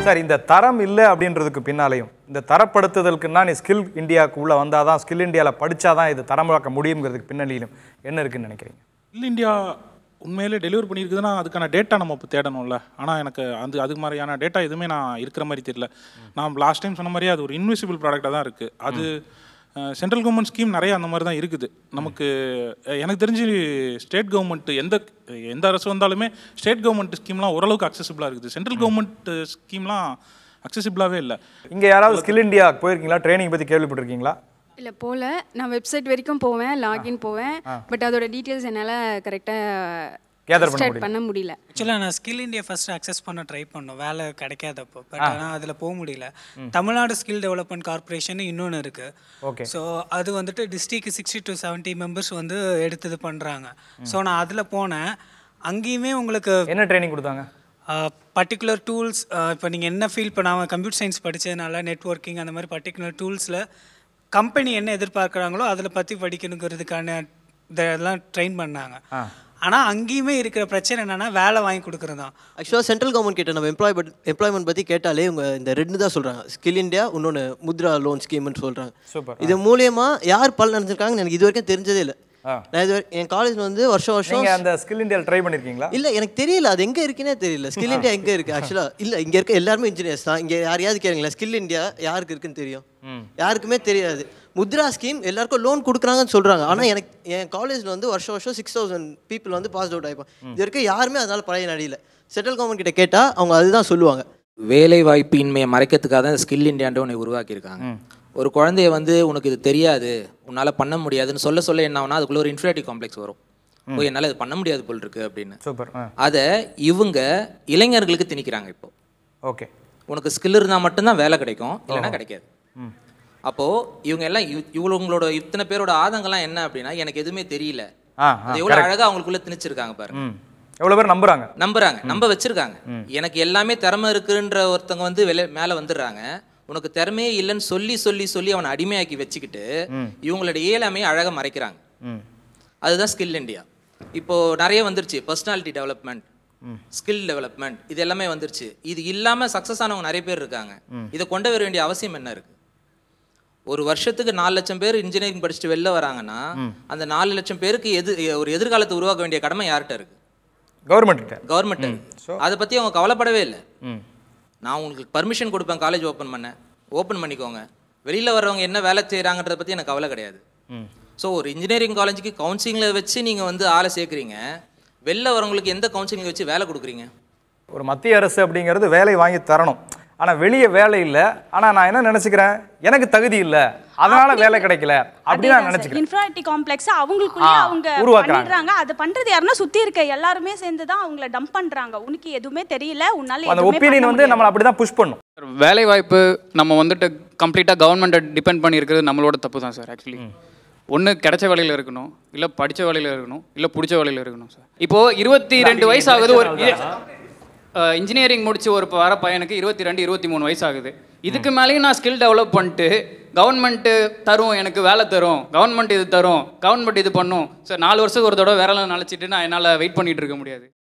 Sir இந்த தரம் இல்லை அப்படின்றதுக்கு பின்னாலையும் இந்த தரப்படுத்துதலுக்குன்னா நீ ஸ்கில் இந்தியாவுக்கு உள்ள வந்தாதான் ஸ்கில் இந்தியாவில் படிச்சாதான் இது தரமாக்க முடியுங்கிறதுக்கு பின்னணியிலும் என்ன இருக்குன்னு நினைக்கிறீங்க இல்லை இந்தியா உண்மையிலே டெலிவரி பண்ணியிருக்குதுன்னா அதுக்கான டேட்டா நம்ம இப்போ தேடணும்ல ஆனால் எனக்கு அந்த அது மாதிரியான டேட்டா எதுவுமே நான் இருக்கிற மாதிரி தெரியல நான் லாஸ்ட் டைம் சொன்ன மாதிரியே அது ஒரு இன்விசிபிள் ப்ராடக்டாக தான் இருக்குது அது சென்ட்ரல் கவர்மெண்ட் ஸ்கீம் நிறைய அந்த மாதிரி தான் இருக்குது நமக்கு அஹ், எனக்கு தெரிஞ்சு ஸ்டேட் கவர்மெண்ட் எந்த எந்த அரசு வந்தாலுமே ஸ்டேட் கவர்மெண்ட் ஸ்கீம்லாம் ஓரளவுக்கு அக்சசிபிளாக இருக்குது சென்ட்ரல் கவர்மெண்ட் ஸ்கீம்லாம் அக்சசிபிளாகவே இல்லை இங்கே யாராவது ஸ்கில் இந்தியா போயிருக்கீங்களா ட்ரைனிங் பற்றி கேள்விப்பட்டிருக்கீங்களா இல்லை போகல நான் வெப்சைட் வரைக்கும் போவேன் லாகின் போவேன் பட் அதோட டீட்டெயில்ஸ் என்னால் Gather கரெக்டாக பண்ண ஸ்டார்ட் பண்ண முடியல ஆக்சுவலாக நான் ஸ்கில் இந்தியா ஃபர்ஸ்ட் அக்சஸ் பண்ண ட்ரை பண்ணோம் வேலை கிடைக்காதப்போ பட் ஆனால் அதில் போக முடியல தமிழ்நாடு ஸ்கில் டெவலப்மெண்ட் கார்ப்பரேஷன் இன்னொன்று இருக்கு Okay. ஸோ அது வந்துட்டு district sixty to seventy members வந்து எடுத்தது பண்ணுறாங்க ஸோ நான் அதில் போனேன் அங்கேயுமே உங்களுக்கு என்ன ட்ரைனிங் கொடுத்தாங்க பர்டிகுலர் டூல்ஸ் இப்போ நீங்கள் என்ன ஃபீல் பண்ணாமல் கம்ப்யூட்டர் சயின்ஸ் படித்ததுனால நெட்வொர்க்கிங் அந்த மாதிரி பர்டிகுலர் டூல்ஸில் கம்பெனி என்ன எதிர்பார்க்குறாங்களோ அதில் பற்றி படிக்கணுங்கிறதுக்கான இதெல்லாம் ட்ரெயின் பண்ணாங்க ஆனால் அங்கேயுமே இருக்கிற பிரச்சனை என்னென்னா வேலை வாங்கி கொடுக்குறது தான் ஆக்சுவலாக சென்ட்ரல் கவர்மெண்ட் கிட்ட நம்ம எம்ப்ளாய் எம்ப்ளாய்மெண்ட் பற்றி கேட்டாலே இவங்க இந்த ரெண்டு தான் சொல்கிறாங்க ஸ்கில் இந்தியா இன்னொன்று முத்ரா லோன் ஸ்கீம்னு சொல்கிறாங்க சூப்பர் இது மூலியமா யார் பலன் அடைஞ்சிருக்காங்கன்னு எனக்கு இது வரைக்கும் தெரிஞ்சதே இல்லை நான் இது வரை- என் காலேஜ் வந்து வருஷம் வருஷம் நீங்கள் அந்த ஸ்கில் இந்தியாவில் ட்ரை பண்ணியிருக்கீங்களா இல்ல எனக்கு தெரியல அது எங்க இருக்குன்னே தெரியல ஸ்கில் இந்தியா எங்க இருக்கு ஆக்சுவலா இல்ல இங்க இருக்க எல்லாருமே இன்ஜினியர்ஸ் தான் இங்க யாரையாவது கேளுங்களேன் ஸ்கில் இந்தியா யாருக்கு இருக்குன்னு தெரியும் யாருக்குமே தெரியாது முத்ரா ஸ்கீம் எல்லாருக்கும் லோன் கொடுக்குறாங்கன்னு சொல்றாங்க ஆனா எனக்கு என் காலேஜ்ல வந்து வருஷம் வருஷம் சிக்ஸ் தௌசண்ட் பீப்புள் வந்து பாஸ் அவுட் ஆயிப்பாங்க இது வரைக்கும் யாருமே அதனால பழைய நடியில சென்ட்ரல் கவர்மெண்ட் கிட்ட கேட்டா அவங்க அதுதான் சொல்லுவாங்க வேலை வாய்ப்பு இன்மையை மறைக்கிறதுக்காக தான் ஸ்கில் இந்தியான்ற ஒன்று உருவாக்கியிருக்காங்க ஒரு குழந்தைய வந்து உனக்கு இது தெரியாது உன்னால் பண்ண முடியாதுன்னு சொல்ல சொல்ல என்ன ஆகுனா அதுக்குள்ள ஒரு இன்ஃபினிட்டி காம்ப்ளெக்ஸ் வரும் ஓ என்னால் இது பண்ண முடியாது போல் இருக்கு அப்படின்னு சூப்பர் ஆ அதை இவங்க இளைஞர்களுக்கு திணிக்கிறாங்க இப்போ ஓகே உனக்கு ஸ்கில் இருந்தால் மட்டும்தான் வேலை கிடைக்கும் இல்லைன்னா கிடைக்காது அப்போது இவங்க எல்லாம் இவ்- இவங்களோட இத்தனை பேரோட ஆதங்கம்லாம் என்ன அப்படின்னா எனக்கு எதுவுமே தெரியல ஆ, அது எவ்வளோ அழகாக அவங்களுக்குள்ள திணிச்சிருக்காங்க பாருங்க ம் எவ்வளோ பேர் நம்புறாங்க நம்புறாங்க நம்ப வச்சிருக்காங்க எனக்கு எல்லாமே திறமை இருக்குன்ற ஒருத்தவங்க வந்து வெளிய மேலே வந்துடுறாங்க உனக்கு திறமையே இல்லைன்னு சொல்லி சொல்லி சொல்லி அவனை அடிமையாக்கி வச்சுக்கிட்டு இவங்களோட இயலாமையை அழகாக மறைக்கிறாங்க ம் அதுதான் ஸ்கில் இந்தியா இப்போ நிறைய வந்துருச்சு பர்சனாலிட்டி டெவலப்மெண்ட் ஸ்கில் டெவலப்மெண்ட் இது எல்லாமே வந்துருச்சு இது இல்லாமல் சக்ஸஸ் ஆனவங்க நிறைய பேர் இருக்காங்க இதை கொண்டு வர வேண்டிய அவசியம் என்ன இருக்கு ஒரு வருஷத்துக்கு நாலு லட்சம் பேர் இன்ஜினியரிங் படிச்சுட்டு வெளில வராங்கன்னா அந்த நாலு லட்சம் பேருக்கு எது ஒரு எதிர்காலத்தை உருவாக்க வேண்டிய கடமை யார்கிட்ட இருக்கு கவர்மெண்ட்ட கவர்மெண்ட் அதை பற்றி அவங்க கவலைப்படவே இல்லை ம் நான் உங்களுக்கு பர்மிஷன் கொடுப்பேன் காலேஜ் ஓப்பன் பண்ண ஓப்பன் பண்ணிக்கோங்க வெளியில் வர்றவங்க என்ன வேலை செய்கிறாங்கன்றத பற்றி எனக்கு கவலை கிடையாது ஸோ ஒரு இன்ஜினியரிங் காலேஜுக்கு கவுன்சிலிங்கில் வச்சு நீங்கள் வந்து ஆளை சேர்க்குறீங்க வெளில வரவங்களுக்கு எந்த கவுன்சிலிங் வச்சு வேலை கொடுக்குறீங்க ஒரு மத்திய அரசு அப்படிங்கிறது வேலை வாங்கி தரணும் ஆனால் வெளியே வேலை இல்லை ஆனால் நான் என்ன நினச்சிக்கிறேன் எனக்கு தகுதி இல்லை அதனால வேலை கிடைக்கல அப்படி நான் நினச்சிக்கிறேன் இன்ஃபினிட்டி காம்ப்ளெக்ஸ் அவங்களுக்குள்ளேயே ஆ, அவங்க உருவாக்குறாங்க. பண்ணிடுறாங்க அது பண்றது யாருன்னா சுத்தி இருக்க எல்லாருமே சேர்ந்து தான் அவங்கள டம்ப் பண்றாங்க உனக்கு எதுவுமே தெரியல உன்னால அந்த எதுவுமே ஒப்பீனியன் பண்ண வந்து முடியாது. நம்மளை அப்படி தான் புஷ் பண்ணும் வேலை வாய்ப்பு நம்ம வந்துட்டு கம்ப்ளீட்டாக கவர்மெண்ட்டை டிபெண்ட் பண்ணி இருக்கிறது நம்மளோட தப்பு தான் சார் ஆக்சுவலி ஒன்று கிடைச்ச வேலையில் இருக்கணும் இல்லை படித்த வேலையில் இருக்கணும் இல்லை பிடிச்ச வேலையில் இருக்கணும் சார் இப்போது இருபத்தி ரெண்டு வயசு ஆகுது ஒரு இன்ஜினியரிங் முடிச்சு ஒரு வர பையனுக்கு இருபத்தி ரெண்டு இருபத்தி மூணு வயசு ஆகுது இதுக்கு மேலேயும் நான் ஸ்கில் டெவலப் பண்ணிட்டு கவர்மெண்ட்டு தரும் எனக்கு வேலை தரும் கவர்மெண்ட் இது தரும் கவர்மெண்ட் இது பண்ணும் சார் நாலு வருஷத்துக்கு ஒரு தடவை வேலை நினச்சிட்டு நான் என்னால் வெயிட் பண்ணிட்டு இருக்க முடியாது